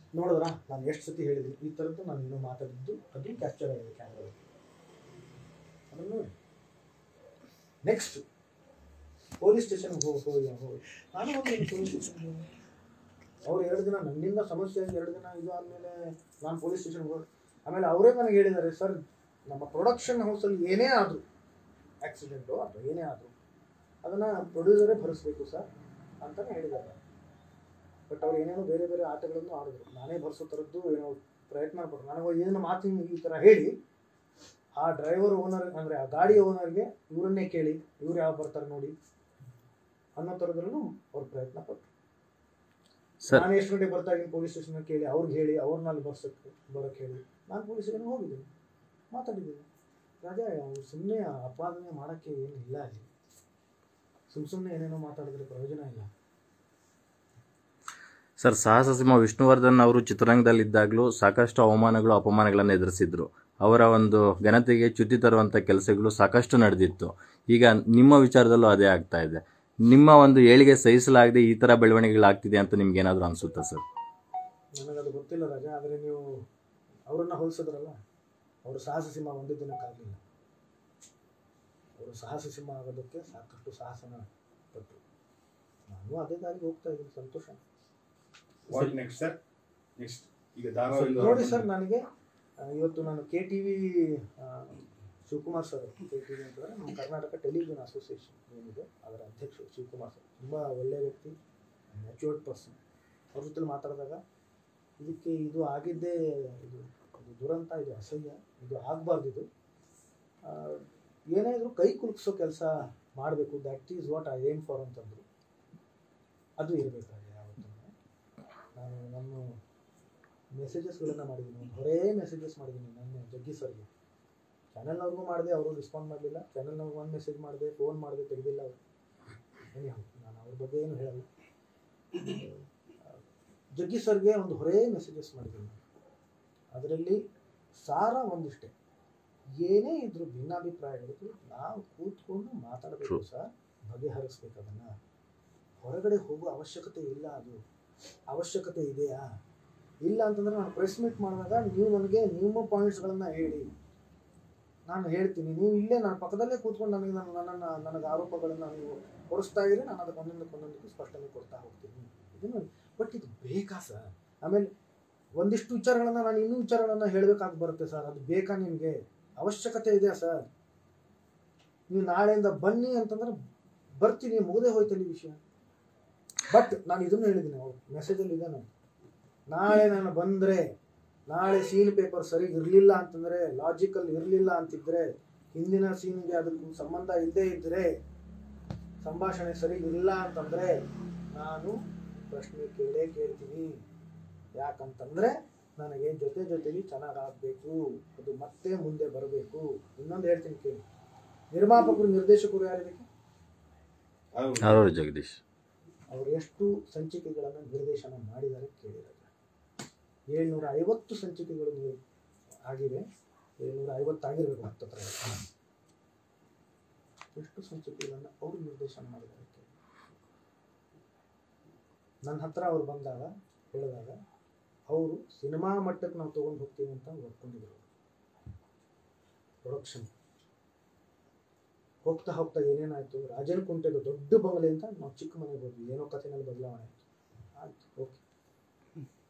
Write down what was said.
ನೋಡಿದ್ರ ನಾನು ಎಷ್ಟು ಸತಿ ಹೇಳಿದ್ದೀನಿ ಈ ಥರದ್ದು ನಾನು ಇನ್ನೂ ಮಾತಾಡಿದ್ದು ಅದು ಕ್ಯಾಪ್ಚರ್ ಆಗಿದೆ ಕ್ಯಾಮ್ರಾ ಅದನ್ನು ನೋಡಿ ನೆಕ್ಸ್ಟ್ ಪೊಲೀಸ್ ಸ್ಟೇಷನ್ಗೆ ಹೋಗಿ ಹೋಗಿ ಹೋಗಿ ನಾನು ಹೋಗ್ತೀನಿ ಪೊಲೀಸ್ ಸ್ಟೇಷನ್ಗೆ ಅವ್ರು ಎರಡು ದಿನ ನನ್ನಿಂದ ಸಮಸ್ಯೆ ಆಗಿ ಎರಡು ದಿನ ಇದು ಆದಮೇಲೆ ನಾನು ಪೊಲೀಸ್ ಸ್ಟೇಷನ್ಗೆ ಹೋಗಿ ಆಮೇಲೆ ಅವರೇ ನನಗೆ ಹೇಳಿದ್ದಾರೆ ಸರ್ ನಮ್ಮ ಪ್ರೊಡಕ್ಷನ್ ಹೌಸಲ್ಲಿ ಏನೇ ಆದರೂ ಆಕ್ಸಿಡೆಂಟು ಅಥವಾ ಏನೇ ಆದರೂ ಅದನ್ನು ಪ್ರೊಡ್ಯೂಸರೇ ಭರಿಸ್ಬೇಕು ಸರ್ ಅಂತಲೇ ಹೇಳಿದ್ದಾರೆ ಬಟ್ ಅವ್ರು ಏನೇನೋ ಬೇರೆ ಬೇರೆ ಆಟಗಳನ್ನು ಆಡಿದ್ರು ನಾನೇ ಭರಿಸೋ ಥರದ್ದು ಏನೋ ಪ್ರಯತ್ನ ಪಟ್ಟರು ನನಗೆ ಏನು ಮಾತಿನ ಈ ಥರ ಹೇಳಿ ಆ ಡ್ರೈವರ್ ಓನರ್ ಅಂದರೆ ಆ ಗಾಡಿ ಓನರ್ಗೆ ಇವರನ್ನೇ ಕೇಳಿ ಇವ್ರು ಯಾವ ಬರ್ತಾರೆ ನೋಡಿ ಅನ್ನೋ ಥರದ್ರಲ್ಲೂ ಅವ್ರು ಪ್ರಯತ್ನ ಪಟ್ಟರು ಸರ್ ನಾನು ಎಷ್ಟು ಗಂಟೆಗೆ ಬರ್ತಾ ಇದ್ದೀನಿ ಪೊಲೀಸ್ ಸ್ಟೇಷನ್ ಕೇಳಿ ಅವ್ರಿಗೆ ಹೇಳಿ ಅವ್ರನ್ನ ಅಲ್ಲಿ ಬರ್ಸಕ್ಕೆ ಬರೋಕ್ಕೆ ಹೇಳಿ ನಾನು ಪೊಲೀಸ್ ಸ್ಟೇಷನ್ಗೆ ಹೋಗಿದ್ದೀನಿ ಮಾತಾಡಿದ್ದೀನಿ ರಾಜಾ ಅವ್ರು ಸುಮ್ಮನೆ ಅಪಾದನೆ ಮಾಡೋಕ್ಕೆ ಏನು ಇಲ್ಲ ಅಲ್ಲಿ ಸುಮ್ಮ ಸುಮ್ಮನೆ ಏನೇನೋ ಮಾತಾಡಿದ್ರೆ ಪ್ರಯೋಜನ ಇಲ್ಲ ಸರ್ ಸಾಹಸ ಸಿಂಹ ವಿಷ್ಣುವರ್ಧನ್ ಅವರು ಚಿತ್ರರಂಗದಲ್ಲಿದ್ದಾಗಲೂ ಸಾಕಷ್ಟು ಅವಮಾನಗಳು ಅಪಮಾನಗಳನ್ನು ಎದುರಿಸಿದ್ರು ಅವರ ಒಂದು ಘನತೆಗೆ ಚ್ಯುತಿ ತರುವಂಥ ಕೆಲಸಗಳು ಸಾಕಷ್ಟು ನಡೆದಿತ್ತು ಈಗ ನಿಮ್ಮ ವಿಚಾರದಲ್ಲೂ ಅದೇ ಆಗ್ತಾ ಇದೆ ನಿಮ್ಮ ಒಂದು ಏಳಿಗೆ ಸಹಿಸಲಾಗದೆ ಈ ಥರ ಬೆಳವಣಿಗೆಗಳಾಗ್ತಿದೆ ಅಂತ ನಿಮ್ಗೆ ಏನಾದರೂ ಅನಿಸುತ್ತಾ ಸರ್ ನನಗದು ಗೊತ್ತಿಲ್ಲ ರಾಜಾ ಆದರೆ ನೀವು ಅವರನ್ನ ಹೋಲಿಸಿದ್ರಲ್ಲ ಅವರು ಸಾಹಸ ಸಿಂಹ ಒಂದೇ ದಿನಕ್ಕಾಗಲಿಲ್ಲ ಅವರು ಸಾಹಸ ಸಿಂಹ ಆಗೋದಕ್ಕೆ ಸಾಕಷ್ಟು ಸಾಹಸನ ಪಟ್ಟರು ನಾನು ಅದೇ ದಾರಿಗೆ ಹೋಗ್ತಾ ಇದ್ದೀನಿ ಸಂತೋಷ ವಾಟ್ ನೆಕ್ಸ್ಟ್ ಸರ್ ನೆಕ್ಸ್ಟ್ ಈಗ ಧಾರಾವಾಹಿ ನೋಡಿ ಸರ್ ನನಗೆ ಆ, ಇವತ್ತು ನಾನು K T V Shivakumar sir K T V ಅಂತಂದರೆ ನಮ್ಮ ಕರ್ನಾಟಕ ಟೆಲಿವಿಷನ್ ಅಸೋಸಿಯೇಷನ್ ಏನಿದೆ ಅದರ ಅಧ್ಯಕ್ಷರು ಶಿವಕುಮಾರ್ ಸರ್ ತುಂಬ ಒಳ್ಳೆಯ ವ್ಯಕ್ತಿ ಮ್ಯಾಚೂರ್ಡ್ ಪರ್ಸನ್ ಅವ್ರ ಜೊತೆ ಮಾತಾಡಿದಾಗ ಇದಕ್ಕೆ ಇದು ಆಗಿದ್ದೇ ಇದು ಇದು ದುರಂತ ಇದು ಅಸಹ್ಯ ಇದು ಆಗಬಾರ್ದು ಇದು ಆ, ಏನೇ ಇದ್ರೂ ಕೈ ಕುಲುಕಿಸೋ ಕೆಲಸ ಮಾಡಬೇಕು that is what I aim for ಅಂತಂದರು ಅದು ಇರಬೇಕಾಗಿದೆ ಯಾವತ್ತೂ ನಾನು ನನ್ನ ಮೆಸೇಜಸ್ಗಳನ್ನು ಮಾಡಿದ್ದೀನಿ ಒಂದು ಹೊರೇ ಮೆಸೇಜಸ್ ಮಾಡಿದ್ದೀನಿ ನನ್ನ ಜಗ್ಗಿ ಸರ್ಗೆ ಚಾನಲ್ನವ್ರಿಗೂ ಮಾಡಿದೆ ಅವರು ರೆಸ್ಪಾಂಡ್ ಮಾಡಲಿಲ್ಲ ಚಾನಲ್ನವ್ರಿಗೆ ಒಂದು ಮೆಸೇಜ್ ಮಾಡಿದೆ ಫೋನ್ ಮಾಡಿದೆ ತೆಗೆದಿಲ್ಲ ಅವರು ಏನೇ ನಾನು ಅವ್ರ ಬಗ್ಗೆ ಏನು ಹೇಳಲ್ಲ ಜಗ್ಗಿ ಸರ್ಗೆ ಒಂದು ಹೊರೇ ಮೆಸೇಜಸ್ ಮಾಡಿದ್ದೀನಿ ಅದರಲ್ಲಿ ಸಾರ ಒಂದಿಷ್ಟೇ ಏನೇ ಇದ್ರು ಭಿನ್ನಾಭಿಪ್ರಾಯಗಳಿದ್ರು ನಾವು ಕೂತ್ಕೊಂಡು ಮಾತಾಡಬೇಕು True. ಸರ್ ಬಗೆಹರಿಸ್ಬೇಕು ಅದನ್ನು ಹೊರಗಡೆ ಹೋಗೋ ಅವಶ್ಯಕತೆ ಇಲ್ಲ ಅದು ಅವಶ್ಯಕತೆ ಇದೆಯಾ ಇಲ್ಲ ಅಂತಂದ್ರೆ ನಾನು ಪ್ರೆಸ್ ಮೀಟ್ ಮಾಡಿದಾಗ ನೀವು ನನಗೆ ನಿಮ್ಮ ಪಾಯಿಂಟ್ಸ್ಗಳನ್ನು ಹೇಳಿ ನಾನು ಹೇಳ್ತೀನಿ ನೀವು ಇಲ್ಲೇ ನಾನು ಪಕ್ಕದಲ್ಲೇ ಕೂತ್ಕೊಂಡು ನನಗೆ ನನ್ನ ನನ್ನನ್ನು ನನಗೆ ಆರೋಪಗಳನ್ನು ನೀವು ಹೊರಿಸ್ತಾ ಇದ್ರೆ ನಾನು ಅದಕ್ಕೆ ಒಂದೊಂದಕ್ಕೆ ಒಂದೊಂದಕ್ಕೆ ಸ್ಪಷ್ಟನೆ ಕೊಡ್ತಾ ಹೋಗ್ತೀನಿ ಇದನ್ನು ಬಟ್ ಇದು ಬೇಕಾ ಸರ್ ಆಮೇಲೆ ಒಂದಿಷ್ಟು ವಿಚಾರಗಳನ್ನು ನಾನು ಇನ್ನೂ ವಿಚಾರಗಳನ್ನು ಹೇಳಬೇಕಾಗಿ ಬರುತ್ತೆ ಸರ್ ಅದು ಬೇಕಾ ನಿಮಗೆ ಅವಶ್ಯಕತೆ ಇದೆಯಾ ಸರ್ ನೀವು ನಾಳೆಯಿಂದ ಬನ್ನಿ ಅಂತಂದ್ರೆ ಬರ್ತೀನಿ ಮುಗದೆ ಹೋಯ್ತಲ್ಲಿ ವಿಷಯ ಬಟ್ ನಾನು ಇದನ್ನು ಹೇಳಿದ್ದೀನಿ ಅವ್ರು ಮೆಸೇಜಲ್ಲಿ ಇದೆ ನಾನು ನಾಳೆ ನಾನು ಬಂದರೆ ನಾಳೆ ಸೀನ್ ಪೇಪರ್ ಸರಿ ಇರಲಿಲ್ಲ ಅಂತಂದರೆ ಲಾಜಿಕಲ್ ಇರಲಿಲ್ಲ ಅಂತಿದ್ರೆ ಹಿಂದಿನ ಸೀನ್ಗೆ ಅದಕ್ಕೂ ಸಂಬಂಧ ಇಲ್ಲದೆ ಇದ್ದರೆ ಸಂಭಾಷಣೆ ಸರಿ ಇಲ್ಲ ಅಂತಂದರೆ ನಾನು ಪ್ರಶ್ನೆ ಕೇಳೇ ಕೇಳ್ತೀನಿ ಯಾಕಂತಂದರೆ ನನಗೆ ಜೊತೆ ಜೊತೆಲಿ ಚೆನ್ನಾಗಾಗಬೇಕು ಅದು ಮತ್ತೆ ಮುಂದೆ ಬರಬೇಕು ಇನ್ನೊಂದು ಹೇಳ್ತೀನಿ ಕೇಳಿ ನಿರ್ಮಾಪಕರು ನಿರ್ದೇಶಕರು ಯಾರಿದಕ್ಕೆ ಅವರು ಜಗದೀಶ್ ಅವರು ಎಷ್ಟು ಸಂಚಿಕೆಗಳನ್ನು ನಿರ್ದೇಶನ ಮಾಡಿದ್ದಾರೆ ಕೇಳಿದ್ದಾರೆ ಏಳ್ನೂರ ಐವತ್ತು ಸಂಚಿಕೆಗಳು ನೀವು ಆಗಿವೆ ಏಳ್ನೂರ ಐವತ್ತು ಆಗಿರ್ಬೇಕು ಹತ್ತತ್ರ ಎಷ್ಟು ಸಂಚಿಕೆಗಳನ್ನು ಅವರು ನಿರ್ದೇಶನ ಮಾಡಿದ್ದಾರೆ ಕೇಳಿ. ನನ್ನ ಹತ್ರ ಅವ್ರು ಬಂದಾಗ ಹೇಳಿದಾಗ ಅವರು ಸಿನಿಮಾ ಮಟ್ಟಕ್ಕೆ ನಾವು ತೊಗೊಂಡು ಹೋಗ್ತೀವಿ ಅಂತ ಒಪ್ಕೊಂಡಿದ್ರು ಪ್ರೊಡಕ್ಷನ್ ಹೋಗ್ತಾ ಹೋಗ್ತಾ ಏನೇನಾಯ್ತು ರಾಜನ್ ಕುಂಟೆದು ದೊಡ್ಡ ಬಂಗಲೆ ಅಂತ ನಾವು ಚಿಕ್ಕ ಮನೆಗೆ ಹೋದ್ವಿ ಏನೋ ಕಥೆನಲ್ಲಿ ಬದಲಾವಣೆ ಆಯ್ತು ಆಯ್ತು ಓಕೆ